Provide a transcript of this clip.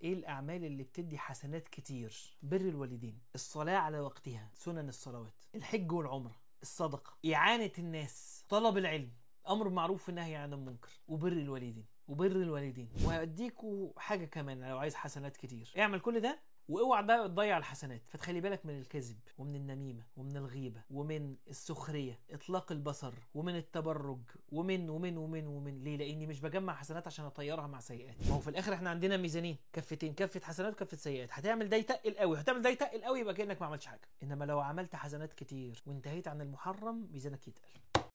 ايه الاعمال اللي بتدي حسنات كتير بر الوالدين الصلاه على وقتها سنن الصلوات الحج والعمره الصدقه اعانه الناس طلب العلم امر معروف والنهي عن المنكر وبر الوالدين وبر الوالدين وهديكوا حاجه كمان لو عايز حسنات كتير اعمل كل ده واوعى بقى تضيع الحسنات فتخلي بالك من الكذب ومن النميمه ومن الغيبه ومن السخريه اطلاق البصر ومن التبرج ومن ومن ومن ومن ليه لاني مش بجمع حسنات عشان اطيرها مع سيئات ما هو في الاخر احنا عندنا ميزانين كفتين كفه حسنات وكفه سيئات هتعمل ده يتقل قوي هتعمل ده يتقل قوي يبقى كانك ما عملتش حاجه انما لو عملت حسنات كتير وانتهيت عن المحرم ميزانك يتقل